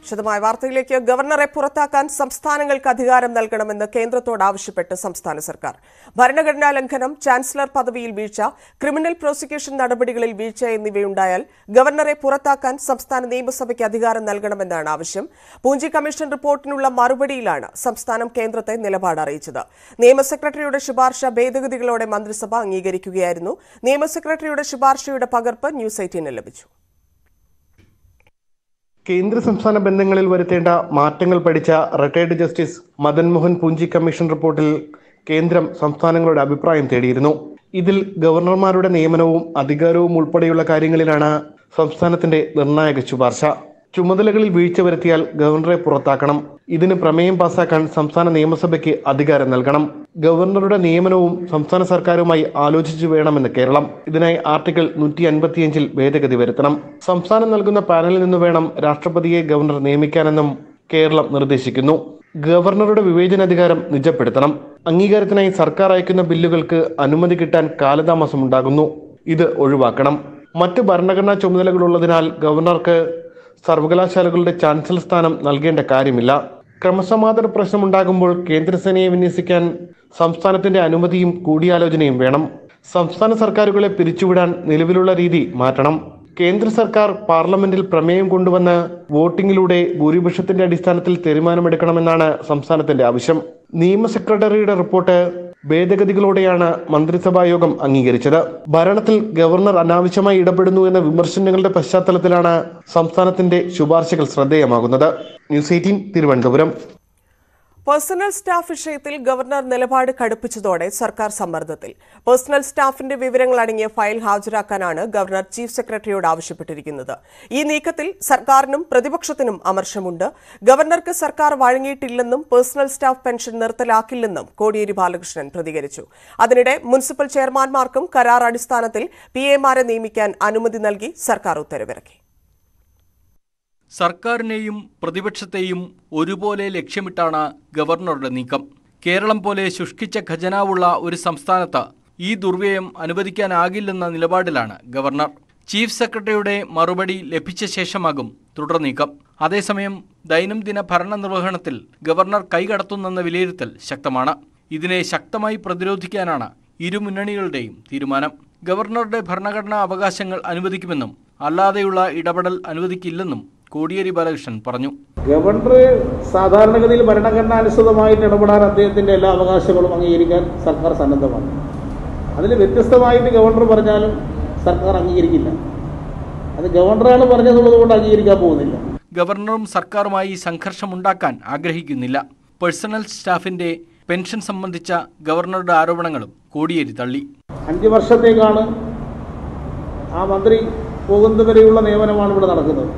വിശദമായ വാർത്തയിലേക്ക് ഗവർണറെ പുറത്താക്കാൻ സംസ്ഥാനങ്ങൾക്ക് അധികാരം നൽകണമെന്ന് കേന്ദ്രത്തോട് ആവശ്യപ്പെട്ട് സംസ്ഥാന സർക്കാർ ഭരണഘടനാ ലംഘനം ചാൻസലർ പദവിയിൽ വീഴ്ച ക്രിമിനൽ പ്രോസിക്യൂഷൻ നടപടികളിൽ വീഴ്ച എന്നിവയുണ്ടായാൽ ഗവർണറെ പുറത്താക്കാൻ സംസ്ഥാന നിയമസഭയ്ക്ക് അധികാരം നൽകണമെന്നാണ് ആവശ്യം പൂഞ്ചി കമ്മീഷൻ റിപ്പോർട്ടിനുള്ള മറുപടിയിലാണ് സംസ്ഥാനം കേന്ദ്രത്തെ നിലപാട് അറിയിച്ചത് നിയമ സെക്രട്ടറിയുടെ ശുപാർശ ഭേദഗതികളോടെ മന്ത്രിസഭ അംഗീകരിക്കുകയായിരുന്നു നിയമ സെക്രട്ടറിയുടെ ശുപാർശയുടെ പകർപ്പ് ന്യൂസ് എയ്റ്റീന് ലഭിച്ചു കേന്ദ്ര സംസ്ഥാന ബന്ധങ്ങളിൽ വരുത്തേണ്ട മാറ്റങ്ങൾ പഠിച്ച retired justice Madan Mohan Punchhi commission റിപ്പോർട്ടിൽ കേന്ദ്രം സംസ്ഥാനങ്ങളുടെ അഭിപ്രായം തേടിയിരുന്നു ഇതിൽ ഗവർണർമാരുടെ നിയമനവും അധികാരവും ഉൾപ്പെടെയുള്ള കാര്യങ്ങളിലാണ് സംസ്ഥാനത്തിന്റെ നിർണായക ശുപാർശ ചുമതലകളിൽ വീഴ്ച വരുത്തിയാൽ ഗവർണറെ പുറത്താക്കണം ഇതിന് പ്രമേയം പാസാക്കാൻ സംസ്ഥാന നിയമസഭയ്ക്ക് അധികാരം നൽകണം ഗവർണറുടെ നിയമനവും സംസ്ഥാന സർക്കാരുമായി ആലോചിച്ചു വേണമെന്ന് കേരളം ഇതിനായി ആർട്ടിക്കിൾ നൂറ്റി അൻപത്തിയഞ്ചിൽ ഭേദഗതി വരുത്തണം സംസ്ഥാനം നൽകുന്ന പാനലിൽ നിന്ന് വേണം രാഷ്ട്രപതിയെ ഗവർണർ നിയമിക്കാനെന്നും കേരളം നിർദ്ദേശിക്കുന്നു ഗവർണറുടെ വിവേചനാധികാരം നിജപ്പെടുത്തണം അംഗീകാരത്തിനായി സർക്കാർ അയക്കുന്ന ബില്ലുകൾക്ക് അനുമതി കിട്ടാൻ കാലതാമസം ഉണ്ടാകുന്നു ഇത് ഒഴിവാക്കണം മറ്റ് ഭരണഘടനാ ചുമതലകളുള്ളതിനാൽ ഗവർണർക്ക് സർവകലാശാലകളുടെ ചാൻസലർ സ്ഥാനം നൽകേണ്ട കാര്യമില്ല ക്രമസമാധാന പ്രശ്നമുണ്ടാകുമ്പോൾ കേന്ദ്രസേനയെ വിന്യസിക്കാൻ സംസ്ഥാനത്തിന്റെ അനുമതിയും കൂടിയാലോചനയും വേണം സംസ്ഥാന സർക്കാരുകളെ പിരിച്ചുവിടാൻ നിലവിലുള്ള രീതി മാറ്റണം കേന്ദ്ര സർക്കാർ പാർലമെന്റിൽ പ്രമേയം കൊണ്ടുവന്ന് വോട്ടിംഗിലൂടെ ഭൂരിപക്ഷത്തിന്റെ അടിസ്ഥാനത്തിൽ തീരുമാനമെടുക്കണമെന്നാണ് സംസ്ഥാനത്തിന്റെ ആവശ്യം നിയമ സെക്രട്ടറിയുടെ റിപ്പോർട്ട് ഭേദഗതികളോടെയാണ് മന്ത്രിസഭാ യോഗം അംഗീകരിച്ചത് ഭരണത്തിൽ ഗവർണർ അനാവശ്യമായി ഇടപെടുന്നു എന്ന വിമർശനങ്ങളുടെ പശ്ചാത്തലത്തിലാണ് സംസ്ഥാനത്തിന്റെ ശുപാർശകൾ ശ്രദ്ധേയമാകുന്നത് news eighteen Thiruvananthapuram personal staff വിഷയത്തിൽ ഗവർണർ നിലപാട് കടുപ്പിച്ചതോടെ സർക്കാർ സമ്മർദ്ദത്തിൽ പേഴ്സണൽ സ്റ്റാഫിന്റെ വിവരങ്ങൾ അടങ്ങിയ ഫയൽ ഹാജരാക്കാനാണ് ഗവർണർ ചീഫ് സെക്രട്ടറിയോട് ആവശ്യപ്പെട്ടിരിക്കുന്നത് ഈ നീക്കത്തിൽ സർക്കാരിനും പ്രതിപക്ഷത്തിനും അമർഷമുണ്ട് ഗവർണർക്ക് സർക്കാർ വഴങ്ങിയിട്ടില്ലെന്നും പേഴ്സണൽ സ്റ്റാഫ് പെൻഷൻ നിർത്തലാക്കില്ലെന്നും കോടിയേരി ബാലകൃഷ്ണൻ പ്രതികരിച്ചു അതിനിടെ മുനിസിപ്പൽ ചെയർമാൻമാർക്കും കരാർ അടിസ്ഥാനത്തിൽ പി എമാരെ നിയമിക്കാൻ അനുമതി നൽകി സർക്കാർ ഉത്തരവിറക്കി സർക്കാരിനെയും പ്രതിപക്ഷത്തെയും ഒരുപോലെ ലക്ഷ്യമിട്ടാണ് ഗവർണറുടെ നീക്കം കേരളം പോലെ ശുഷ്കിച്ച ഖജനാവുള്ള ഒരു സംസ്ഥാനത്ത് ഈ ദുർവ്യയം അനുവദിക്കാനാകില്ലെന്ന നിലപാടിലാണ് ഗവർണർ ചീഫ് സെക്രട്ടറിയുടെ മറുപടി ലഭിച്ച ശേഷമാകും തുടർ നീക്കം അതേസമയം ദൈനംദിന ഭരണനിർവഹണത്തിൽ ഗവർണർ കൈകടത്തുന്നെന്ന വിലയിരുത്തൽ ശക്തമാണ് ഇതിനെ ശക്തമായി പ്രതിരോധിക്കാനാണ് ഇരു മുന്നണികളുടെയും തീരുമാനം ഗവർണറുടെ ഭരണഘടനാ അവകാശങ്ങൾ അനുവദിക്കുമെന്നും അല്ലാതെയുള്ള ഇടപെടൽ അനുവദിക്കില്ലെന്നും കോടിയേരി ബാലകൃഷ്ണൻ പറഞ്ഞു ഗവർണർ സാധാരണഗതിയിൽ ഭരണഘടനാനുസൃതമായിട്ട് ഇടപെടാൻ അദ്ദേഹത്തിൻ്റെ എല്ലാ അവകാശങ്ങളും അംഗീകരിക്കാൻ സർക്കാർ സന്നദ്ധമാണ് അതിൽ വ്യത്യസ്തമായിട്ട് ഗവർണർ പറഞ്ഞാലും സർക്കാർ അംഗീകരിക്കില്ല അത് ഗവർണറാണ് പറഞ്ഞതുള്ളത് കൊണ്ട് അംഗീകരിക്കാൻ പോകുന്നില്ല ഗവർണറും സർക്കാരുമായി സംഘർഷമുണ്ടാക്കാൻ ആഗ്രഹിക്കുന്നില്ല പേഴ്സണൽ സ്റ്റാഫിന്റെ പെൻഷൻ സംബന്ധിച്ച ഗവർണറുടെ ആരോപണങ്ങളും കോടിയേരി തള്ളി അഞ്ച് വർഷത്തേക്കാണ് ആ മന്ത്രി പോകുന്നതുവരെയുള്ള നിയമനമാണ് ഇവിടെ നടക്കുന്നത്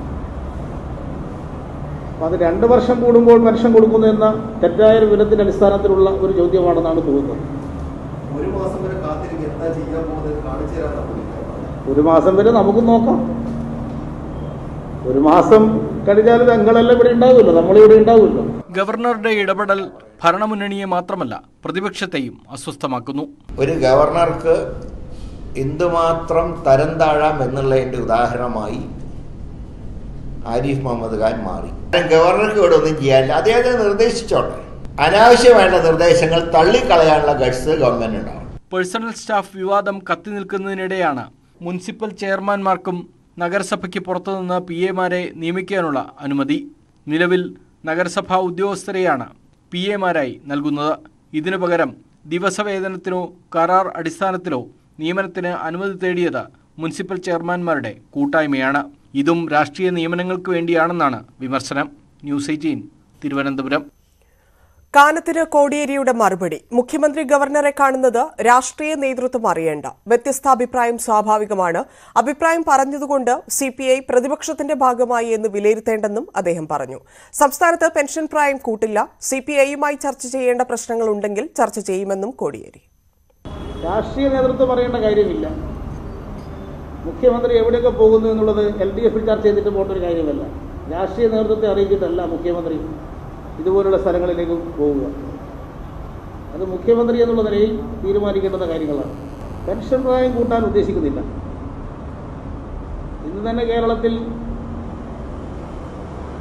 അപ്പോൾ അത് രണ്ട് വർഷം കൂടുമ്പോൾ പെൻഷൻ കൊടുക്കുന്നു എന്ന തെറ്റായ ഒരു വിവരത്തിൻ്റെ അടിസ്ഥാനത്തിലുള്ള ഒരു ചോദ്യമാണെന്നാണ് തോന്നുന്നത് ഒരു മാസം വരെ കാത്തിരിക്കുക എന്താ ചെയ്യാൻ പോകുന്നത് കാണിച്ചു തരാൻ ഒരു മാസം വരെ നമുക്ക് നോക്കാം ഒരു മാസം കഴിഞ്ഞാൽ ഞങ്ങളെല്ലാം ഇവിടെ ഉണ്ടാവില്ല നമ്മളിവിടെ ഉണ്ടാവില്ല ഗവർണറുടെ ഇടപെടൽ ഭരണമുന്നണിയെ മാത്രമല്ല പ്രതിപക്ഷത്തെയും അസ്വസ്ഥമാക്കുന്നു ഒരു ഗവർണർക്ക് എന്തുമാത്രം തരം താഴാം എന്നുള്ളതിൻ്റെ ഉദാഹരണമായി ആരിഫ് മുഹമ്മദ് ഖാൻ മാറി ഗവർണർക്ക് ഇവിടെ ഒന്നും ചെയ്യാനില്ല അദ്ദേഹത്തെ നിർദ്ദേശിച്ചോട്ടെ അനാവശ്യമായുള്ള നിർദ്ദേശങ്ങൾ തള്ളിക്കളയാനുള്ള ഗഡ്സ് ഗവൺമെന്റ് ഉണ്ടാവും പേഴ്സണൽ സ്റ്റാഫ് വിവാദം കത്തി നിൽക്കുന്നതിനിടെയാണ് മുനിസിപ്പൽ ചെയർമാൻമാർക്കും നഗരസഭയ്ക്ക് പുറത്തുനിന്ന് പി എമാരെ നിയമിക്കാനുള്ള അനുമതി നിലവിൽ നഗരസഭാ ഉദ്യോഗസ്ഥരെയാണ് പി എമാരായി നൽകുന്നത് ഇതിനു പകരം ദിവസവേതനത്തിനോ കരാർ അടിസ്ഥാനത്തിലോ നിയമനത്തിന് അനുമതി തേടിയത് മുനിസിപ്പൽ ചെയർമാൻമാരുടെ കൂട്ടായ്മയാണ് ഇതും രാഷ്ട്രീയ നിയമനങ്ങൾക്ക് വേണ്ടിയാണെന്നാണ് വിമർശനം ന്യൂസ് എയ്റ്റീൻ തിരുവനന്തപുരം കാനത്തിന് കോടിയേരിയുടെ മറുപടി മുഖ്യമന്ത്രി ഗവർണറെ കാണുന്നത് രാഷ്ട്രീയ നേതൃത്വം അറിയേണ്ട വ്യത്യസ്ത അഭിപ്രായം സ്വാഭാവികമാണ് അഭിപ്രായം പറഞ്ഞതുകൊണ്ട് സി പി ഐ പ്രതിപക്ഷത്തിന്റെ ഭാഗമായി എന്ന് വിലയിരുത്തേണ്ടെന്നും അദ്ദേഹം പറഞ്ഞു സംസ്ഥാനത്ത് പെൻഷൻ പ്രായം കൂട്ടില്ല സി പി ഐയുമായി ചർച്ച ചെയ്യേണ്ട പ്രശ്നങ്ങളുണ്ടെങ്കിൽ ചർച്ച ചെയ്യുമെന്നും കോടിയേരി രാഷ്ട്രീയ നേതൃത്വം അറിയേണ്ട കാര്യമില്ല മുഖ്യമന്ത്രി എവിടെയൊക്കെ പോകുന്നു എന്നുള്ളത് എൽ ഡി എഫിൽ ചർച്ച ചെയ്തിട്ട് പോകേണ്ട ഒരു കാര്യമല്ല രാഷ്ട്രീയ നേതൃത്വത്തെ അറിയിച്ചിട്ടല്ല മുഖ്യമന്ത്രി ഇതുപോലുള്ള സ്ഥലങ്ങളിലേക്ക് പോവുക അത് മുഖ്യമന്ത്രി എന്നുള്ള നിലയിൽ തീരുമാനിക്കേണ്ടുന്ന കാര്യങ്ങളാണ് പെൻഷൻ പ്രായം കൂട്ടാൻ ഉദ്ദേശിക്കുന്നില്ല ഇന്ന് തന്നെ കേരളത്തിൽ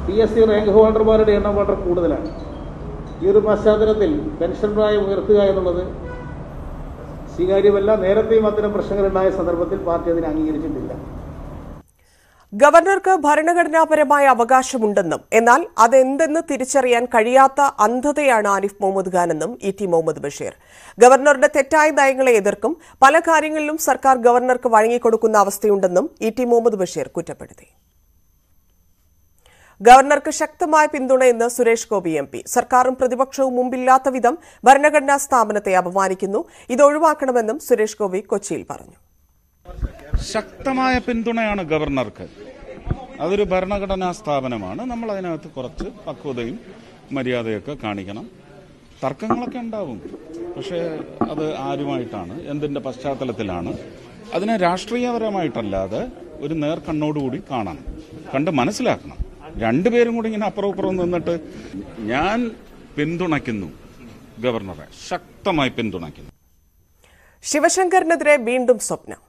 പി എസ് സി റാങ്ക് ഹോൾഡർമാരുടെ എണ്ണം വളരെ കൂടുതലാണ് ഈ ഒരു പശ്ചാത്തലത്തിൽ പെൻഷൻ പ്രായം ഉയർത്തുക എന്നുള്ളത് സ്വീകാര്യമല്ല നേരത്തെയും അത്തരം പ്രശ്നങ്ങളുണ്ടായ സന്ദർഭത്തിൽ പാർട്ടി അതിനെ അംഗീകരിച്ചിട്ടില്ല ഗവർണർക്ക് ഭരണഘടനാപരമായ അവകാശമുണ്ടെന്നും എന്നാൽ അതെന്തെന്ന് തിരിച്ചറിയാൻ കഴിയാത്ത അന്ധതയാണ് ആരിഫ് മുഹമ്മദ് ഖാനെന്നും ഇ ടി മുഹമ്മദ് ബഷീർ ഗവർണറുടെ തെറ്റായ നയങ്ങളെ എതിർക്കും പല കാര്യങ്ങളിലും സർക്കാർ ഗവർണർക്ക് വഴങ്ങിക്കൊടുക്കുന്ന അവസ്ഥയുണ്ടെന്നും ഇ ടി മുഹമ്മദ് ബഷീർ കുറ്റപ്പെടുത്തി ഗവർണർക്ക് ശക്തമായ പിന്തുണയെന്ന് സുരേഷ് ഗോപി എം പി സർക്കാരും പ്രതിപക്ഷവും മുമ്പില്ലാത്ത വിധം ഭരണഘടനാ സ്ഥാപനത്തെ അപമാനിക്കുന്നു ഇത് ഒഴിവാക്കണമെന്നും സുരേഷ് ഗോപി കൊച്ചിയിൽ പറഞ്ഞു ശക്തമായ പിന്തുണയാണ് ഗവർണർക്ക് അതൊരു ഭരണഘടനാ സ്ഥാപനമാണ് നമ്മൾ അതിനകത്ത് കുറച്ച് പക്വതയും മര്യാദയൊക്കെ കാണിക്കണം തർക്കങ്ങളൊക്കെ ഉണ്ടാവും പക്ഷേ അത് ആരുമായിട്ടാണ് എന്തിന്റെ പശ്ചാത്തലത്തിലാണ് അതിനെ രാഷ്ട്രീയപരമായിട്ടല്ലാതെ ഒരു നേർക്കണ്ണോടുകൂടി കാണണം കണ്ട് മനസ്സിലാക്കണം രണ്ടുപേരും കൂടി ഇങ്ങനെ അപ്പുറം ഇപ്പുറം നിന്നിട്ട് ഞാൻ പിന്തുണയ്ക്കുന്നു ഗവർണറെ ശക്തമായി പിന്തുണയ്ക്കുന്നു ശിവശങ്കറിനെതിരെ വീണ്ടും സ്വപ്നം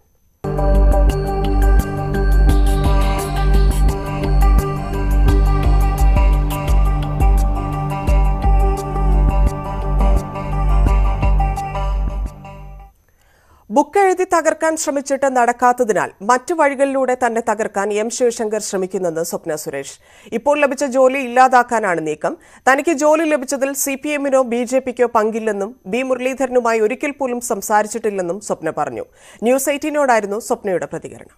ബുക്ക് എഴുതി തകർക്കാൻ ശ്രമിച്ചിട്ട് നടക്കാത്തതിനാൽ മറ്റു വഴികളിലൂടെ തന്നെ തകർക്കാൻ എം ശിവശങ്കർ ശ്രമിക്കുന്നെന്ന് സ്വപ്ന സുരേഷ് ഇപ്പോൾ ലഭിച്ച ജോലി ഇല്ലാതാക്കാനാണ് നീക്കം തനിക്ക് ജോലി ലഭിച്ചതിൽ സി പി എമ്മിനോ ബി ജെ പിക്കോ പങ്കില്ലെന്നും ബി മുരളീധരനുമായി ഒരിക്കൽ പോലും സംസാരിച്ചിട്ടില്ലെന്നും സ്വപ്ന പറഞ്ഞു ന്യൂസ് എയ്റ്റീനോടായിരുന്നു സ്വപ്നയുടെ പ്രതികരണം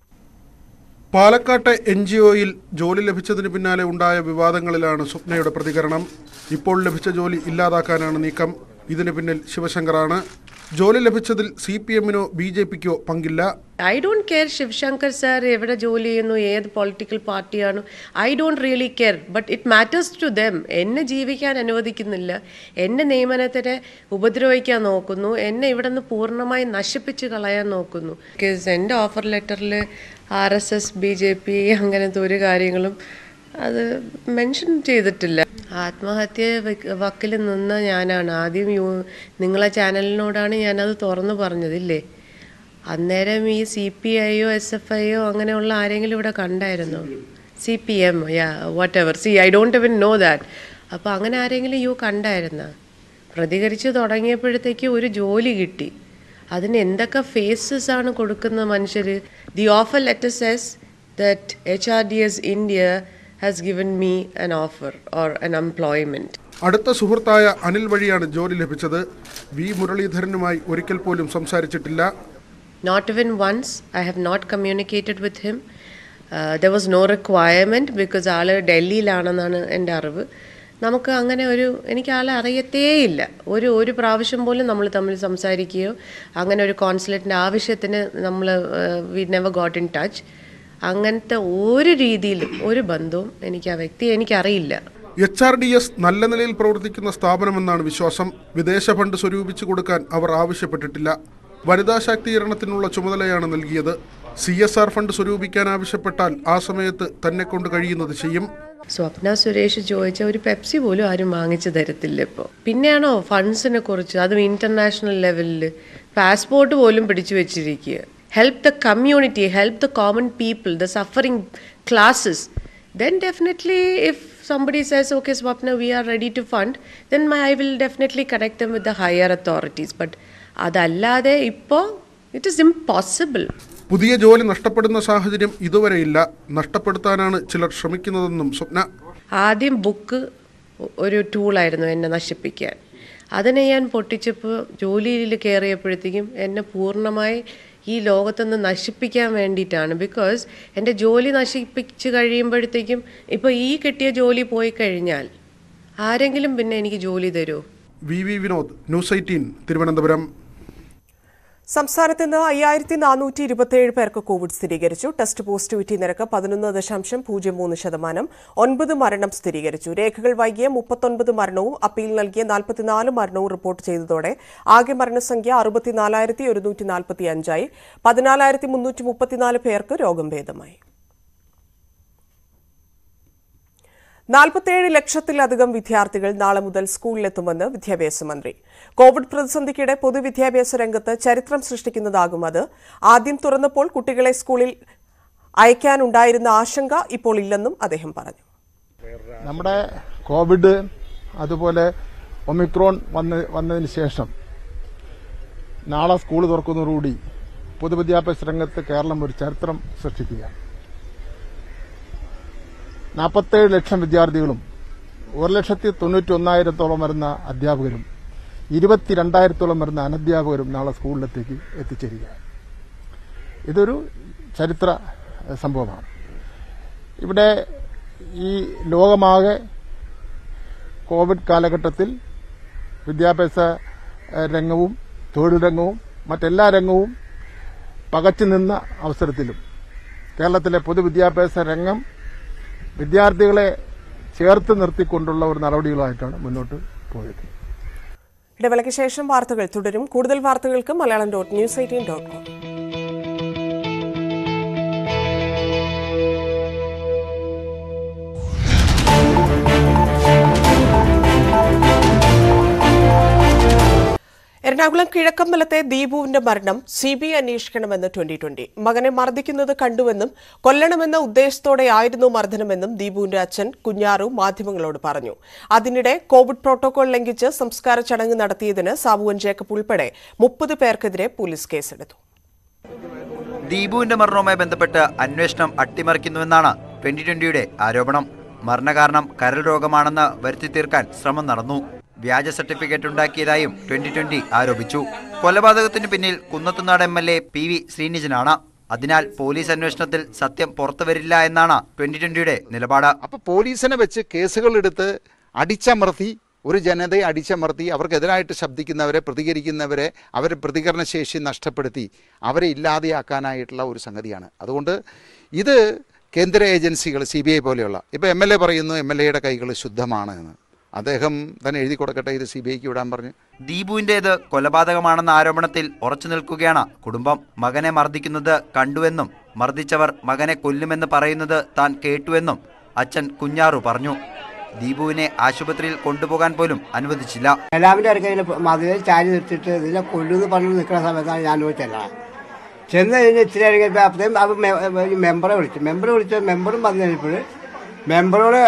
പാലക്കാട്ടെ എൻ ജി ഒയിൽ ജോലി ലഭിച്ചതിന് പിന്നാലെ ഉണ്ടായ വിവാദങ്ങളിലാണ് സ്വപ്നയുടെ പ്രതികരണം ഇപ്പോൾ ലഭിച്ച ജോലി ഇല്ലാതാക്കാനാണ് നീക്കം ഇതിന് പിന്നിൽ ശിവശങ്കറാണ് ജോലി ലഭിച്ചതിൽ സി പി എമ്മിനോ ബി ജെ പിക്കോ പങ്കില്ല I don't care Sivasankar sir എവിടെ ജോലി ചെയ്യുന്നു ഏത് പൊളിറ്റിക്കൽ പാർട്ടിയാണ് I don't really care but it matters to them എന്നെ ജീവിക്കാൻ അനുവദിക്കുന്നില്ല എന്നെ നിയമനത്തിനെ ഉപദ്രവിക്കാൻ നോക്കുന്നു എന്നെ ഇവിടെ നിന്ന് പൂർണ്ണമായി നശിപ്പിച്ച് കളയാൻ നോക്കുന്നു ബിക്കോസ് എൻ്റെ ഓഫർ ലെറ്ററിൽ R S S B J P അങ്ങനത്തെ ഒരു കാര്യങ്ങളും അത് മെൻഷൻ ചെയ്തിട്ടില്ല ആത്മഹത്യ വക്ക് വക്കിൽ നിന്ന ഞാനാണ് ആദ്യം യു നിങ്ങളെ ചാനലിനോടാണ് ഞാനത് തുറന്നു പറഞ്ഞതില്ലേ അന്നേരം ഈ സി പി ഐയോ എസ് എഫ് ഐയോ അങ്ങനെയുള്ള ആരെങ്കിലും ഇവിടെ കണ്ടായിരുന്നോ C P M yeah whatever C I don't even know that അപ്പോൾ അങ്ങനെ ആരെങ്കിലും യു കണ്ടായിരുന്ന പ്രതികരിച്ച് തുടങ്ങിയപ്പോഴത്തേക്ക് ഒരു ജോലി കിട്ടി അതിന് എന്തൊക്കെ ഫേസസ് ആണ് കൊടുക്കുന്ന മനുഷ്യർ the offer letter says that H R D S India has given me an offer or an employment അടുത്ത സുഹൃത്തായ അനിൽ വഴിയാണ് ജോലി ലഭിച്ചത് വി മുരളീധരനുമായി ഒരിക്കൽ പോലും സംസാരിച്ചിട്ടില്ല Not even once. I have not communicated with him. Uh, there was no requirement because ആള് ഡൽഹിയിലാണെന്നാണ് എൻ്റെ അറിവ് നമുക്ക് അങ്ങനെ ഒരു എനിക്ക് ആളെ അറിയത്തേയില്ല ഒരു ഒരു പ്രാവശ്യം പോലും നമ്മൾ തമ്മിൽ സംസാരിക്കുകയോ അങ്ങനെ ഒരു കോൺസുലേറ്റിൻ്റെ ആവശ്യത്തിന് നമ്മൾ we never got in touch അങ്ങനത്തെ ഒരു രീതിയിലും ഒരു ബന്ധവും എനിക്ക് ആ വ്യക്തി എനിക്കറിയില്ല എച്ച് ആർ ഡി എസ് നല്ല നിലയിൽ പ്രവർത്തിക്കുന്ന സ്ഥാപനമെന്നാണ് വിശ്വാസം വിദേശ ഫണ്ട് സ്വരൂപിച്ചു കൊടുക്കാൻ അവർ ആവശ്യപ്പെട്ടിട്ടില്ല വനിതാ ശാക്തീകരണത്തിനുള്ള ചുമതലയാണ് നൽകിയത് സി എസ് ആർ ഫണ്ട് സ്വരൂപിക്കാൻ ആവശ്യപ്പെട്ടാൽ ആ സമയത്ത് തന്നെ കൊണ്ട് കഴിയുന്നത് ചെയ്യും സ്വപ്ന സുരേഷ് ചോദിച്ച ഒരു പെപ്സി പോലും ആരും വാങ്ങിച്ചു തരത്തില്ല ഇപ്പോൾ പിന്നെയാണോ ഫണ്ട്സിനെ കുറിച്ച് അതും ഇന്റർനാഷണൽ ലെവലിൽ പാസ്പോർട്ട് പോലും പിടിച്ചു വെച്ചിരിക്കുക help the community help the common people the suffering classes then definitely if somebody says okay swapna we are ready to fund then my, i will definitely connect them with the higher authorities but അതല്ലാതെ ഇപ്പോൾ it is impossible പുതിയ ജോലി നഷ്ടപ്പെടുന്ന സാഹചര്യം ഇതുവരെയില്ല നഷ്ടപ്പെടുത്താനാണ് ചിലർ ശ്രമിക്കുന്നതെന്നും സ്വപ്ന ആദ്യം book ഒരു ടൂളായിരുന്നു എന്നെ നശിപ്പിക്കാൻ അതിനെ ഞാൻ പൊട്ടിച്ചപ്പോൾ ജോലിയിൽ കയറിയപ്പോഴത്തേക്കും എന്നെ പൂർണ്ണമായി ഈ ലോകത്തുനിന്ന് നശിപ്പിക്കാൻ വേണ്ടിയിട്ടാണ് ബിക്കോസ് എൻ്റെ ജോലി നശിപ്പിച്ച് കഴിയുമ്പോഴത്തേക്കും ഇപ്പോൾ ഈ കിട്ടിയ ജോലി പോയി കഴിഞ്ഞാൽ ആരെങ്കിലും പിന്നെ എനിക്ക് ജോലി തരുമോ V V Vinod news eighteen Thiruvananthapuram സംസ്ഥാനത്ത് ഇന്ന് അയ്യായിരത്തി നാനൂറ്റി ഇരുപത്തിയേഴ് പേർക്ക് കോവിഡ് സ്ഥിരീകരിച്ചു ടെസ്റ്റ് പോസിറ്റിവിറ്റി നിരക്ക് പതിനൊന്ന് ദശാംശം പൂജ്യം മൂന്ന് ശതമാനം ഒൻപത് മരണം സ്ഥിരീകരിച്ചു രേഖകൾ വൈകിയ മുപ്പത്തൊൻപത് മരണവും അപ്പീൽ നൽകിയ നാൽപ്പത്തിനാല് മരണവും റിപ്പോർട്ട് ചെയ്തതോടെ ആകെ മരണസംഖ്യ അറുപത്തിനാലായിരത്തി ഒരുന്നൂറ്റി നാൽപ്പത്തി അഞ്ചായി പതിനാലായിരത്തി മുന്നൂറ്റി മുപ്പത്തിനാല് പേർക്ക് രോഗം ഭേദമായി നാൽപ്പത്തിയേഴ് ലക്ഷത്തിലധികം വിദ്യാർത്ഥികൾ നാളെ മുതൽ സ്കൂളിലെത്തുമെന്ന് വിദ്യാഭ്യാസ മന്ത്രി കോവിഡ് പ്രതിസന്ധിക്കിടെ പൊതുവിദ്യാഭ്യാസ രംഗത്ത് ചരിത്രം സൃഷ്ടിക്കുന്നതാകും അത് ആദ്യം തുറന്നപ്പോൾ കുട്ടികളെ സ്കൂളിൽ അയക്കാനുണ്ടായിരുന്ന ആശങ്ക ഇപ്പോൾ ഇല്ലെന്നും അദ്ദേഹം പറഞ്ഞു നമ്മുടെ കോവിഡ് അതുപോലെ ഒമിക്രോൺ വന്ന് വന്നതിന് ശേഷം നാളെ സ്കൂൾ തുറക്കുന്നതോടുകൂടി പൊതുവിദ്യാഭ്യാസ രംഗത്ത് കേരളം ഒരു ചരിത്രം സൃഷ്ടിക്കുകയാണ് നാൽപ്പത്തേഴ് ലക്ഷം വിദ്യാർത്ഥികളും ഒരു ലക്ഷത്തി തൊണ്ണൂറ്റി ഒന്നായിരത്തോളം വരുന്ന അധ്യാപകരും ഇരുപത്തിരണ്ടായിരത്തോളം വരുന്ന അനധ്യാപകരും നാളെ സ്കൂളിലെത്തേക്ക് എത്തിച്ചേരുകയാണ് ഇതൊരു ചരിത്ര എഹ്, സംഭവമാണ് ഇവിടെ ഈ ലോകമാകെ കോവിഡ് കാലഘട്ടത്തിൽ വിദ്യാഭ്യാസ എഹ്, രംഗവും തൊഴിൽ രംഗവും മറ്റെല്ലാ രംഗവും പകച്ചു നിന്ന അവസരത്തിലും കേരളത്തിലെ പൊതുവിദ്യാഭ്യാസ രംഗം വിദ്യാർത്ഥികളെ ചേർത്ത് നിർത്തിക്കൊണ്ടുള്ള ഒരു നടപടികളായിട്ടാണ് മുന്നോട്ട് പോയത് ഇടവേളയ്ക്ക് ശേഷം വാർത്തകൾ തുടരും കൂടുതൽ വാർത്തകൾക്ക് Malayalam dot news eighteen dot com Ernakulam കിഴക്കമ്പലത്തെ ദീപുവിന്റെ മരണം സി ബി ഐ അന്വേഷിക്കണമെന്ന് ട്വന്റി ട്വന്റി മകനെ മർദ്ദിക്കുന്നത് കണ്ടുവെന്നും കൊല്ലണമെന്ന ഉദ്ദേശത്തോടെയായിരുന്നു മർദ്ദനമെന്നും ദീപുവിന്റെ അച്ഛൻ കുഞ്ഞാറു മാധ്യമങ്ങളോട് പറഞ്ഞു അതിനിടെ കോവിഡ് പ്രോട്ടോകോൾ ലംഘിച്ച് സംസ്കാര ചടങ്ങ് നടത്തിയതിന് സാബുവൻ ജേക്കബ് ഉൾപ്പെടെ മുപ്പത് പേർക്കെതിരെ പോലീസ് കേസെടുത്തു ദീപുവിന്റെ മരണവുമായി ബന്ധപ്പെട്ട് അന്വേഷണം അട്ടിമറിക്കുന്നുവെന്നാണ് ട്വന്റി ട്വന്റിയുടെ ആരോപണം മരണകാരണം കരൾ രോഗമാണെന്ന് വരുത്തി തീർക്കാൻ ശ്രമം നടന്നു വ്യാജ സർട്ടിഫിക്കറ്റ് ഉണ്ടാക്കിയതായും ട്വന്റി ട്വന്റി ആരോപിച്ചു കൊലപാതകത്തിനു പിന്നിൽ Kunnathunad M L A P V ശ്രീനിജനാണ് അതിനാൽ പോലീസ് അന്വേഷണത്തിൽ സത്യം പുറത്തുവരില്ല എന്നാണ് ട്വന്റി ട്വന്റിയുടെ നിലപാട് അപ്പോൾ പോലീസിനെ വെച്ച് കേസുകൾ എടുത്ത് അടിച്ചമർത്തി ഒരു ജനതയെ അടിച്ചമർത്തി അവർക്കെതിരായിട്ട് ശബ്ദിക്കുന്നവരെ പ്രതികരിക്കുന്നവരെ അവരെ പ്രതികരണശേഷി നഷ്ടപ്പെടുത്തി അവരെ ഇല്ലാതെയാക്കാനായിട്ടുള്ള ഒരു സംഗതിയാണ് അതുകൊണ്ട് ഇത് കേന്ദ്ര ഏജൻസികൾ സി ബി ഐ പോലെയുള്ള ഇപ്പോൾ എം എൽ എ പറയുന്നു എം എൽ എയുടെ കൈകൾ ശുദ്ധമാണ് എന്ന് അദ്ദേഹം തന്നെ എഴുതി കൊടുക്കട്ടെ ഇത് സി ബി ഐക്ക് വിടാൻ പറഞ്ഞു ദീപുവിന്റേത് കൊലപാതകമാണെന്ന ആരോപണത്തിൽ ഉറച്ചു നിൽക്കുകയാണ് കുടുംബം മകനെ മർദ്ദിക്കുന്നത് കണ്ടുവെന്നും മർദ്ദിച്ചവർ മകനെ കൊല്ലുമെന്ന് പറയുന്നത് താൻ കേട്ടുവെന്നും അച്ഛൻ കുഞ്ഞാറു പറഞ്ഞു ദീപുവിനെ ആശുപത്രിയിൽ കൊണ്ടുപോകാൻ പോലും അനുവദിച്ചില്ല എല്ലാവിൻ്റെ അടുക്കൽ മതിലിൽ ചാരി നിർത്തിയിട്ട് ഇതിനെ കൊല്ലുമെന്ന് പറഞ്ഞു നിൽക്കുന്ന സമയത്താണ് ഞാൻ പോയി ചെല്ലണം ചെന്ന് കഴിഞ്ഞ് ഇച്ചിരി കഴിഞ്ഞപ്പോൾ അപ്പോഴത്തേക്കും അവർ മെമ്പറെ വിളിച്ചു മെമ്പറെ വിളിച്ച മെമ്പറും പറഞ്ഞു കഴിഞ്ഞപ്പോൾ മെമ്പറോട്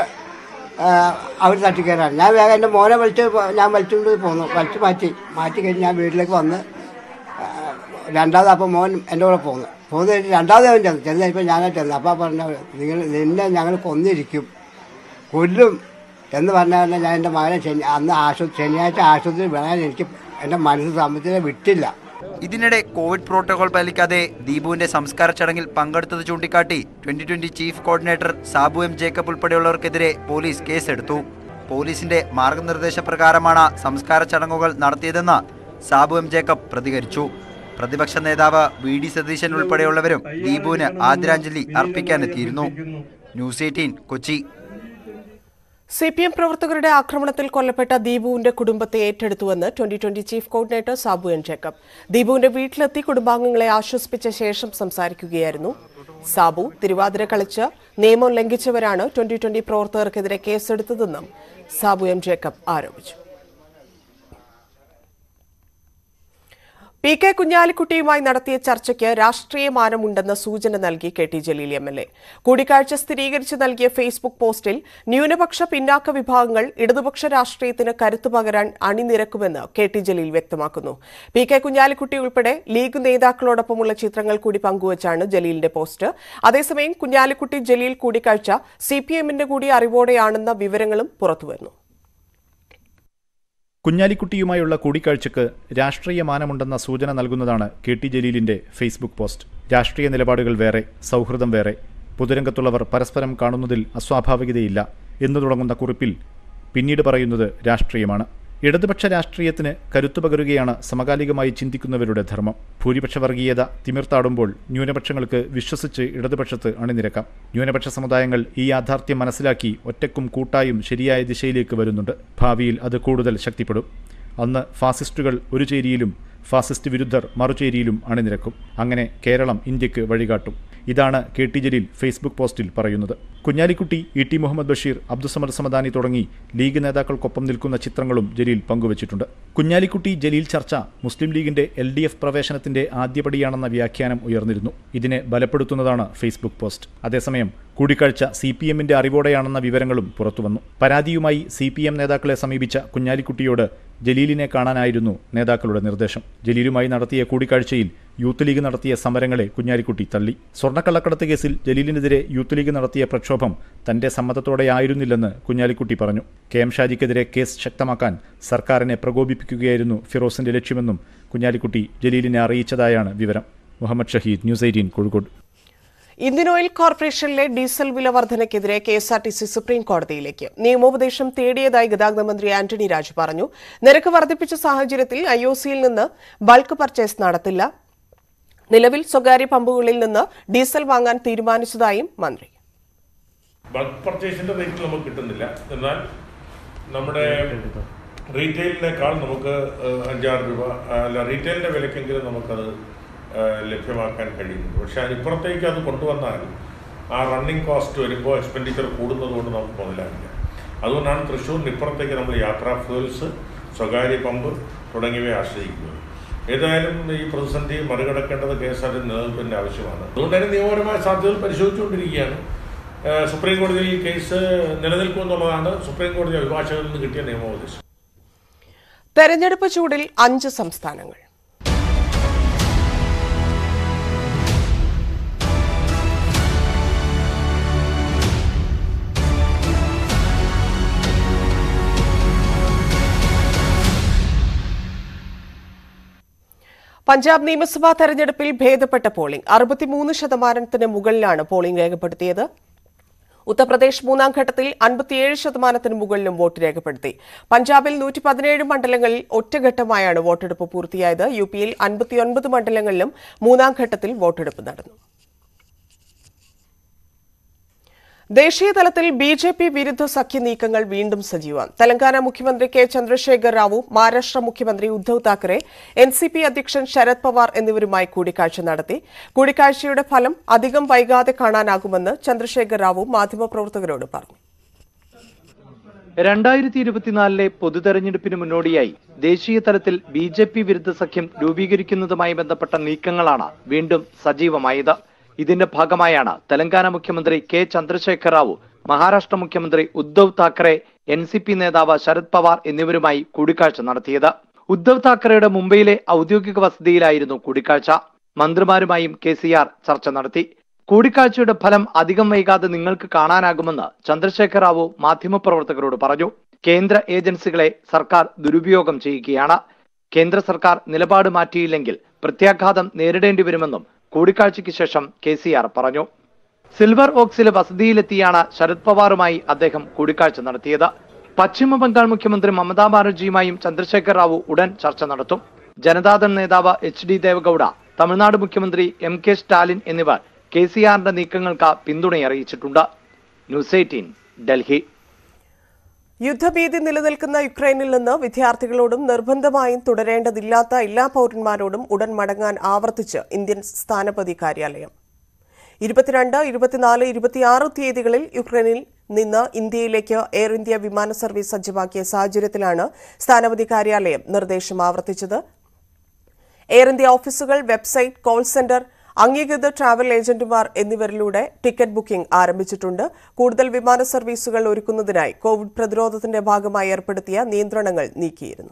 അവർ തട്ടിക്കയറാണ് ഞാൻ വേഗം എൻ്റെ മോനെ വലിച്ച് പോ- ഞാൻ വലിച്ചുകൊണ്ട് പോന്നു വലിച്ചു മാറ്റി മാറ്റി കഴിഞ്ഞ് ഞാൻ വീട്ടിലേക്ക് വന്ന് ആ, രണ്ടാമത് അപ്പോൾ മോൻ എൻ്റെ കൂടെ പോന്നു പോന്നു കഴിഞ്ഞ് രണ്ടാമത് അവൻ ചെന്നു ചെന്ന് കഴിഞ്ഞപ്പോൾ ഞാനാ ചെന്നു അപ്പോൾ പറഞ്ഞ നിങ്ങൾ നിന്നെ ഞങ്ങൾ കൊന്നിരിക്കും കൊല്ലും എന്ന് പറഞ്ഞാൽ ഞാൻ എൻ്റെ മകനെ ശനി അന്ന് ആശുപത്രി ശനിയാഴ്ച ആശുപത്രിയിൽ വിടാൻ എനിക്ക് എൻ്റെ മനസ്സ് സമ്മതിനെ വിട്ടില്ല ഇതിനിടെ കോവിഡ് പ്രോട്ടോകോൾ പാലിക്കാതെ ദീപുവിന്റെ സംസ്കാര ചടങ്ങിൽ പങ്കെടുത്തത് ചൂണ്ടിക്കാട്ടി twenty twenty chief coordinator Sabu M Jacob ഉൾപ്പെടെയുള്ളവർക്കെതിരെ പോലീസ് കേസെടുത്തു പോലീസിന്റെ മാർഗനിർദ്ദേശപ്രകാരമാണ് സംസ്കാര ചടങ്ങുകൾ നടത്തിയതെന്ന് സാബു എം ജേക്കബ് പ്രതികരിച്ചു പ്രതിപക്ഷ നേതാവ് വി ഡി സതീശൻ ഉൾപ്പെടെയുള്ളവരും ദീപുവിന് ആദരാഞ്ജലി അർപ്പിക്കാനെത്തിയിരുന്നു news eighteen Kochi C P M പ്രവർത്തകരുടെ ആക്രമണത്തിൽ കൊല്ലപ്പെട്ട ദീപുവിന്റെ കുടുംബത്തെ ഏറ്റെടുത്തുവെന്ന് twenty twenty chief coordinator Sabu N Jacob ദീപുവിന്റെ വീട്ടിലെത്തി കുടുംബാംഗങ്ങളെ ആശ്വസിപ്പിച്ച ശേഷം സംസാരിക്കുകയായിരുന്നു സാബു തിരുവാതിര കളിച്ച് നിയമം ലംഘിച്ചവരാണ് ട്വന്റി ട്വന്റി പ്രവർത്തകർക്കെതിരെ കേസെടുത്തതെന്നും സാബു എം ജേക്കബ് ആരോപിച്ചു പി കെ കുഞ്ഞാലിക്കുട്ടിയുമായി നടത്തിയ ചർച്ചയ്ക്ക് രാഷ്ട്രീയ മാനമുണ്ടെന്ന സൂചന നൽകി K T Jaleel M L A കൂടിക്കാഴ്ച സ്ഥിരീകരിച്ച് നൽകിയ ഫേസ്ബുക്ക് പോസ്റ്റിൽ ന്യൂനപക്ഷ പിന്നാക്ക വിഭാഗങ്ങൾ ഇടതുപക്ഷ രാഷ്ട്രീയത്തിന് കരുത്തു പകരാൻ അണിനിരക്കുമെന്ന് കെ ടി ജലീൽ വ്യക്തമാക്കുന്നു പി കെ കുഞ്ഞാലിക്കുട്ടി ഉൾപ്പെടെ ലീഗ് നേതാക്കളോടൊപ്പമുള്ള ചിത്രങ്ങൾ കൂടി പങ്കുവച്ചാണ് ജലീലിന്റെ പോസ്റ്റ് അതേസമയം കുഞ്ഞാലിക്കുട്ടി ജലീൽ കൂടിക്കാഴ്ച സി പി എമ്മിന്റെ കൂടി അറിവോടെയാണെന്ന വിവരങ്ങളും പുറത്തുവരുന്നു കുഞ്ഞാലിക്കുട്ടിയുമായുള്ള കൂടിക്കാഴ്ചയ്ക്ക് രാഷ്ട്രീയ മാനമുണ്ടെന്ന സൂചന നൽകുന്നതാണ് കെ ടി ജലീലിന്റെ ഫേസ്ബുക്ക് പോസ്റ്റ് രാഷ്ട്രീയ നിലപാടുകൾ വേറെ സൗഹൃദം വേറെ പൊതുരംഗത്തുള്ളവർ പരസ്പരം കാണുന്നതിൽ അസ്വാഭാവികതയില്ല എന്നു തുടങ്ങുന്ന കുറിപ്പിൽ പിന്നീട് പറയുന്നത് രാഷ്ട്രീയമാണ് ഇടതുപക്ഷ രാഷ്ട്രീയത്തിന് കരുത്തു പകരുകയാണ് സമകാലികമായി ചിന്തിക്കുന്നവരുടെ ധർമ്മം ഭൂരിപക്ഷ വർഗീയത തിമിർത്താടുമ്പോൾ ന്യൂനപക്ഷങ്ങൾക്ക് വിശ്വസിച്ച് ഇടതുപക്ഷത്ത് അണിനിരക്കാം ന്യൂനപക്ഷ സമുദായങ്ങൾ ഈ യാഥാർത്ഥ്യം മനസ്സിലാക്കി ഒറ്റക്കും കൂട്ടായും ശരിയായ ദിശയിലേക്ക് വരുന്നുണ്ട് ഭാവിയിൽ അത് കൂടുതൽ ശക്തിപ്പെടും അന്ന് ഫാസിസ്റ്റുകൾ ഒരു ചേരിയിലും ഫാസിസ്റ്റ് വിരുദ്ധർ മറുചേരിയിലും അണിനിരക്കും അങ്ങനെ കേരളം ഇന്ത്യക്ക് വഴികാട്ടും ഇതാണ് കെ ടി ജലീൽ ഫേസ്ബുക്ക് പോസ്റ്റിൽ പറയുന്നത് കുഞ്ഞാലിക്കുട്ടി ഇ ടി മുഹമ്മദ് ബഷീർ അബ്ദുസമദ് സമദാനി തുടങ്ങി ലീഗ് നേതാക്കൾക്കൊപ്പം നിൽക്കുന്ന ചിത്രങ്ങളും ജലീൽ പങ്കുവച്ചിട്ടുണ്ട് കുഞ്ഞാലിക്കുട്ടി ജലീൽ ചർച്ച മുസ്ലിം ലീഗിന്റെ എൽ ഡി എഫ് പ്രവേശനത്തിന്റെ ആദ്യപടിയാണെന്ന വ്യാഖ്യാനം ഉയർന്നിരുന്നു ഇതിനെ ബലപ്പെടുത്തുന്നതാണ് ഫേസ്ബുക്ക് പോസ്റ്റ് അതേസമയം കൂടിക്കാഴ്ച സി പി എമ്മിന്റെ അറിവോടെയാണെന്ന വിവരങ്ങളും പുറത്തുവന്നു പരാതിയുമായി സി പി എം നേതാക്കളെ സമീപിച്ച കുഞ്ഞാലിക്കുട്ടിയോട് ജലീലിനെ കാണാനായിരുന്നു നേതാക്കളുടെ നിർദ്ദേശം ജലീലുമായി നടത്തിയ കൂടിക്കാഴ്ചയിൽ യൂത്ത് ലീഗ് നടത്തിയ സമരങ്ങളെ കുഞ്ഞാലിക്കുട്ടി തള്ളി സ്വർണ്ണക്കള്ളക്കടത്ത് കേസിൽ ജലീലിനെതിരെ യൂത്ത് ലീഗ് നടത്തിയ പ്രക്ഷോഭം തന്റെ സമ്മതത്തോടെയായിരുന്നില്ലെന്ന് കുഞ്ഞാലിക്കുട്ടി പറഞ്ഞു കെ എം ഷാജിക്കെതിരെ കേസ് ശക്തമാക്കാൻ സർക്കാരിനെ പ്രകോപിപ്പിക്കുകയായിരുന്നു ഫിറോസിന്റെ ലക്ഷ്യമെന്നും കുഞ്ഞാലിക്കുട്ടി ജലീലിനെ അറിയിച്ചതായാണ് വിവരം Muhammad Shaheed news eighteen Kozhikode Indian oil കോർപ്പറേഷനിലെ ഡീസൽ വില വർധനയ്ക്കെതിരെ K S R T C supreme കോടതിയിലേക്ക് നിയമോപദേശം തേടിയതായി ഗതാഗത മന്ത്രി ആന്റണി രാജു പറഞ്ഞു നിരക്ക് വർദ്ധിപ്പിച്ച സാഹചര്യത്തിൽ ഐ ഒ സിയിൽ നിന്ന് ബൾക്ക് പർച്ചേസ് നടത്തില്ല നിലവിൽ സ്വകാര്യ പമ്പുകളിൽ നിന്ന് ഡീസൽ വാങ്ങാൻ തീരുമാനിച്ചതായും മന്ത്രി ബൾക്ക് പർച്ചേസിന്റെ റേറ്റിൽ നമുക്ക് കിട്ടുന്നില്ല എന്നാൽ നമ്മുടെ റീറ്റെയിലിനേക്കാൾ നമുക്ക് ഏഹ്, അഞ്ചാറ് രൂപ ആ, അല്ല റീറ്റെയിലിന്റെ വിലക്കെങ്കിലും നമുക്കത് ഏഹ്, ലഭ്യമാക്കാൻ കഴിയുന്നു പക്ഷെ അതിപ്പുറത്തേക്ക് അത് കൊണ്ടുവന്നാൽ ആ റണ്ണിങ് കോസ്റ്റ് വരുമ്പോൾ എക്സ്പെൻഡിച്ചർ കൂടുന്നതുകൊണ്ട് നമുക്ക് മുതലാവില്ല അതുകൊണ്ടാണ് തൃശ്ശൂരിന് ഇപ്പുറത്തേക്ക് നമ്മൾ യാത്രാ ഫ്യൂൽസ് സ്വകാര്യ പമ്പ് തുടങ്ങിയവയെ ആശ്രയിക്കുന്നത് ഏതായാലും ഈ പ്രതിസന്ധി മറികടക്കേണ്ടത് കെ എസ് ആർ ടി നിലനിൽപ്പിന്റെ ആവശ്യമാണ് അതുകൊണ്ട് തന്നെ നിയമപരമായ സാധ്യതകൾ പരിശോധിച്ചുകൊണ്ടിരിക്കുകയാണ് ഏഹ് സുപ്രീം കോടതിയിൽ ഈ കേസ് നിലനിൽക്കുമെന്നുള്ളതാണ് സുപ്രീം കോടതി അഭിഭാഷകരിൽ നിന്ന് കിട്ടിയ നിയമോപദേശം തെരഞ്ഞെടുപ്പ് ചൂടിൽ അഞ്ച് സംസ്ഥാനങ്ങൾ പഞ്ചാബ് നിയമസഭാ തെരഞ്ഞെടുപ്പിൽ ഭേദപ്പെട്ട പോളിംഗ് അറുപത്തിമൂന്ന് ശതമാനത്തിന് മുകളിലാണ് പോളിംഗ് രേഖപ്പെടുത്തിയത് ഉത്തർപ്രദേശ് മൂന്നാം ഘട്ടത്തിൽ അൻപത്തിയേഴ് ശതമാനത്തിന് മുകളിലും വോട്ട് രേഖപ്പെടുത്തി പഞ്ചാബിൽ നൂറ്റി പതിനേഴ് മണ്ഡലങ്ങളിൽ ഒറ്റഘട്ടമായാണ് വോട്ടെടുപ്പ് പൂർത്തിയായത് യു പിയിൽ അൻപത്തിയൊൻപത് മണ്ഡലങ്ങളിലും മൂന്നാം ഘട്ടത്തിൽ വോട്ടെടുപ്പ് നടന്നു ദേശീയ തലത്തിൽ ബി ജെ പി വിരുദ്ധ സഖ്യ നീക്കങ്ങൾ വീണ്ടും സജീവം തെലങ്കാന മുഖ്യമന്ത്രി കെ ചന്ദ്രശേഖർ റാവു മഹാരാഷ്ട്ര മുഖ്യമന്ത്രി Uddhav Thackeray N C P അധ്യക്ഷൻ ശരത് പവാർ എന്നിവരുമായി കൂടിക്കാഴ്ച നടത്തി കൂടിക്കാഴ്ചയുടെ ഫലം അധികം വൈകാതെ കാണാനാകുമെന്ന് ചന്ദ്രശേഖർ റാവു മാധ്യമപ്രവർത്തകരോട് പറഞ്ഞു രണ്ടായിരത്തി ഇരുപത്തിനാലിലെ പൊതുതെരഞ്ഞെടുപ്പിന് മുന്നോടിയായി ദേശീയ തലത്തിൽ ബി ജെ പി വിരുദ്ധ സഖ്യം രൂപീകരിക്കുന്നതുമായി ബന്ധപ്പെട്ട നീക്കങ്ങളാണ് വീണ്ടും സജീവമായത് ഇതിന്റെ ഭാഗമായാണ് തെലങ്കാന മുഖ്യമന്ത്രി കെ ചന്ദ്രശേഖർ റാവു മഹാരാഷ്ട്ര മുഖ്യമന്ത്രി Uddhav Thackeray N C P നേതാവ് ശരത് പവാർ എന്നിവരുമായി കൂടിക്കാഴ്ച നടത്തിയത് ഉദ്ധവ് താക്കറെയുടെ മുംബൈയിലെ ഔദ്യോഗിക വസതിയിലായിരുന്നു കൂടിക്കാഴ്ച മന്ത്രിമാരുമായും കെ സി ആർ ചർച്ച നടത്തി കൂടിക്കാഴ്ചയുടെ ഫലം അധികം വൈകാതെ നിങ്ങൾക്ക് കാണാനാകുമെന്ന് ചന്ദ്രശേഖർ റാവു മാധ്യമപ്രവർത്തകരോട് പറഞ്ഞു കേന്ദ്ര ഏജൻസികളെ സർക്കാർ ദുരുപയോഗം ചെയ്യുകയാണ് കേന്ദ്ര സർക്കാർ നിലപാട് മാറ്റിയില്ലെങ്കിൽ പ്രത്യാഘാതം നേരിടേണ്ടി വരുമെന്നും കൂടിക്കാഴ്ചയ്ക്ക് ശേഷം കെ സി ആർ പറഞ്ഞു സിൽവർ ഓക്സിലെ വസതിയിലെത്തിയാണ് ശരത് പവാറുമായി അദ്ദേഹം കൂടിക്കാഴ്ച നടത്തിയത് പശ്ചിമ ബംഗാൾ മുഖ്യമന്ത്രി മമതാ ബാനർജിയുമായും ചന്ദ്രശേഖർ റാവു ഉടൻ ചർച്ച നടത്തും ജനതാദൾ നേതാവ് എച്ച് ഡി ദേവഗൌഡ തമിഴ്നാട് മുഖ്യമന്ത്രി എം കെ സ്റ്റാലിൻ എന്നിവർ കെ സി ആറിന്റെ നീക്കങ്ങൾക്ക് പിന്തുണയറിയിച്ചിട്ടുണ്ട് ന്യൂസ് എയ്റ്റീൻ ഡൽഹി യുദ്ധഭീതി നിലനിൽക്കുന്ന യുക്രൈനിൽ നിന്ന് വിദ്യാർത്ഥികളോടും നിർബന്ധമായും തുടരേണ്ടതില്ലാത്ത എല്ലാ പൌരന്മാരോടും ഉടൻ മടങ്ങാൻ ആവർത്തിച്ച് ഇന്ത്യൻ സ്ഥാനപതി കാര്യാലയം ഇരുപത്തിരണ്ട് ഇരുപത്തിനാല് ഇരുപത്തിയാറ് തീയതികളിൽ യുക്രൈനിൽ നിന്ന് ഇന്ത്യയിലേക്ക് എയർ ഇന്ത്യ വിമാന സർവീസ് സജ്ജമാക്കിയ സാഹചര്യത്തിലാണ് സ്ഥാനപതി കാര്യാലയം നിർദ്ദേശം ആവർത്തിച്ചത് എയർ ഇന്ത്യ ഓഫീസുകൾ വെബ്സൈറ്റ് കോൾ സെന്റർ അംഗീകൃത ട്രാവൽ ഏജന്റുമാർ എന്നിവരിലൂടെ ടിക്കറ്റ് ബുക്കിംഗ് ആരംഭിച്ചിട്ടുണ്ട് കൂടുതൽ വിമാന സർവീസുകൾ ഒരുക്കുന്നതിനായി കോവിഡ് പ്രതിരോധത്തിന്റെ ഭാഗമായി ഏർപ്പെടുത്തിയ നിയന്ത്രണങ്ങൾ നീക്കിയിരുന്നു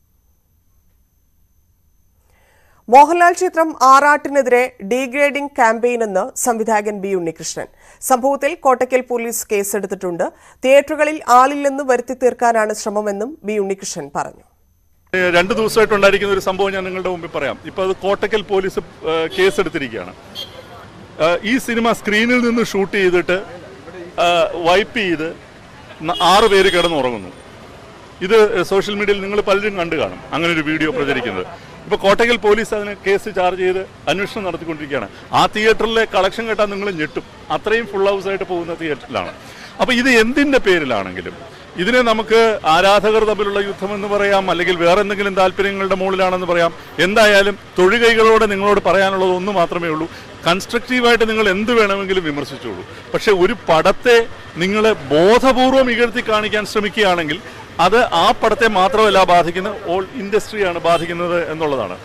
മോഹൻലാൽ ചിത്രം ആറാട്ടിനെതിരെ ഡീഗ്രേഡിംഗ് ക്യാമ്പയിനെന്ന് സംവിധായകൻ ബി ഉണ്ണികൃഷ്ണൻ സംഭവത്തിൽ കോട്ടയ്ക്കൽ പോലീസ് കേസെടുത്തിട്ടുണ്ട് തിയേറ്ററുകളിൽ ആളില്ലെന്ന് വരുത്തി തീർക്കാനാണ് ശ്രമമെന്നും ബി ഉണ്ണികൃഷ്ണൻ പറഞ്ഞു രണ്ട് ദിവസമായിട്ടുണ്ടായിരിക്കുന്ന ഒരു സംഭവം ഞാൻ നിങ്ങളുടെ മുമ്പിൽ പറയാം ഇപ്പോൾ അത് കോട്ടക്കൽ പോലീസ് ഏഹ്, കേസെടുത്തിരിക്കുകയാണ് ഏഹ്, ഈ സിനിമ സ്ക്രീനിൽ നിന്ന് ഷൂട്ട് ചെയ്തിട്ട് ഏഹ്, വൈപ്പ് ചെയ്ത് ന- ആറ് പേര് കിടന്നുറങ്ങുന്നു ഇത് സോഷ്യൽ മീഡിയയിൽ നിങ്ങൾ പലരും കണ്ടു കാണും അങ്ങനെ ഒരു വീഡിയോ പ്രചരിക്കുന്നത് ഇപ്പോൾ കോട്ടക്കൽ പോലീസ് അതിന് കേസ് ചാർജ് ചെയ്ത് അന്വേഷണം നടത്തിക്കൊണ്ടിരിക്കുകയാണ് ആ തിയേറ്ററിലെ കളക്ഷൻ കേട്ടാൽ നിങ്ങൾ ഞെട്ടും അത്രയും ഫുൾ ഹൗസ് ആയിട്ട് പോകുന്ന തിയേറ്ററിലാണ് അപ്പോൾ ഇത് എന്തിൻ്റെ പേരിലാണെങ്കിലും ഇതിനെ നമുക്ക് ആരാധകർ തമ്മിലുള്ള യുദ്ധമെന്ന് പറയാം അല്ലെങ്കിൽ വേറെ എന്തെങ്കിലും താല്പര്യങ്ങളുടെ മുകളിലാണെന്ന് പറയാം എന്തായാലും തൊഴുകൈകളോടെ നിങ്ങളോട് പറയാനുള്ളത് ഒന്ന് മാത്രമേ ഉള്ളൂ കൺസ്ട്രക്റ്റീവായിട്ട് നിങ്ങൾ എന്ത് വേണമെങ്കിലും വിമർശിച്ചോളൂ പക്ഷെ ഒരു പടത്തെ നിങ്ങൾ ബോധപൂർവം ഇകഴ്ത്തി കാണിക്കാൻ ശ്രമിക്കുകയാണെങ്കിൽ അത് ആ പടത്തെ മാത്രമല്ല ബാധിക്കുന്നത് ഓൾ ഇൻഡസ്ട്രിയാണ് ബാധിക്കുന്നത് എന്നുള്ളതാണ്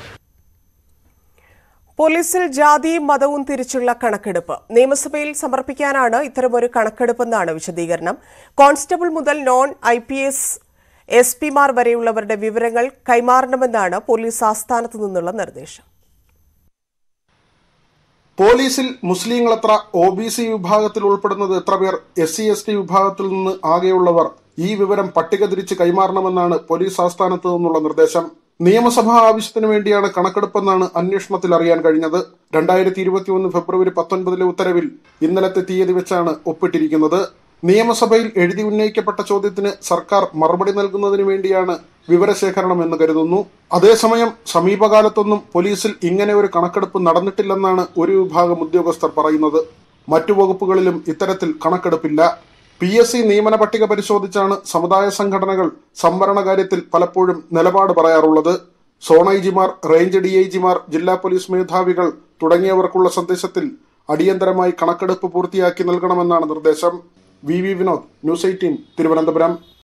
പോലീസിൽ ജാതിയും മതവും തിരിച്ചുള്ള കണക്കെടുപ്പ് നിയമസഭയിൽ സമർപ്പിക്കാനാണ് ഇത്തരമൊരു കണക്കെടുപ്പെന്നാണ് വിശദീകരണം കോൺസ്റ്റബിൾ മുതൽ non I P S S പിമാർ വരെയുള്ളവരുടെ വിവരങ്ങൾ കൈമാറണമെന്നാണ് പോലീസ് ആസ്ഥാനത്ത് നിന്നുള്ള നിർദ്ദേശം പോലീസിൽ മുസ്ലിങ്ങൾ എത്ര ഒ ബി സി വിഭാഗത്തിൽ ഉൾപ്പെടുന്നത് എത്ര പേർ എസ് സി എസ് ടി വിഭാഗത്തിൽ നിന്ന് ആകെയുള്ളവർ ഈ വിവരം പട്ടിക തിരിച്ച് കൈമാറണമെന്നാണ് പോലീസ് ആസ്ഥാനത്ത് നിന്നുള്ള നിർദ്ദേശം നിയമസഭാ ആവശ്യത്തിന് വേണ്ടിയാണ് കണക്കെടുപ്പെന്നാണ് അന്വേഷണത്തിൽ അറിയാൻ കഴിഞ്ഞത് രണ്ടായിരത്തി ഇരുപത്തിയൊന്ന് ഫെബ്രുവരി പത്തൊൻപതിലെ ഉത്തരവിൽ ഇന്നലത്തെ തീയതി വെച്ചാണ് ഒപ്പിട്ടിരിക്കുന്നത് നിയമസഭയിൽ എഴുതി ഉന്നയിക്കപ്പെട്ട ചോദ്യത്തിന് സർക്കാർ മറുപടി നൽകുന്നതിന് വേണ്ടിയാണ് വിവരശേഖരണം എന്ന് കരുതുന്നു അതേസമയം സമീപകാലത്തൊന്നും പോലീസിൽ ഇങ്ങനെ ഒരു കണക്കെടുപ്പ് നടന്നിട്ടില്ലെന്നാണ് ഒരു വിഭാഗം ഉദ്യോഗസ്ഥർ പറയുന്നത് മറ്റു വകുപ്പുകളിലും ഇത്തരത്തിൽ കണക്കെടുപ്പില്ല പി എസ് സി നിയമന പട്ടിക പരിശോധിച്ചാണ് സമുദായ സംഘടനകൾ സംവരണ കാര്യത്തിൽ പലപ്പോഴും നിലപാട് പറയാറുള്ളത് സോൺ ഐ ജിമാർ റേഞ്ച് ഡി ഐ ജിമാർ ജില്ലാ പോലീസ് മേധാവികൾ തുടങ്ങിയവർക്കുള്ള സന്ദേശത്തിൽ അടിയന്തരമായി കണക്കെടുപ്പ് പൂർത്തിയാക്കി നൽകണമെന്നാണ് നിർദ്ദേശം V V Vinod news eighteen Thiruvananthapuram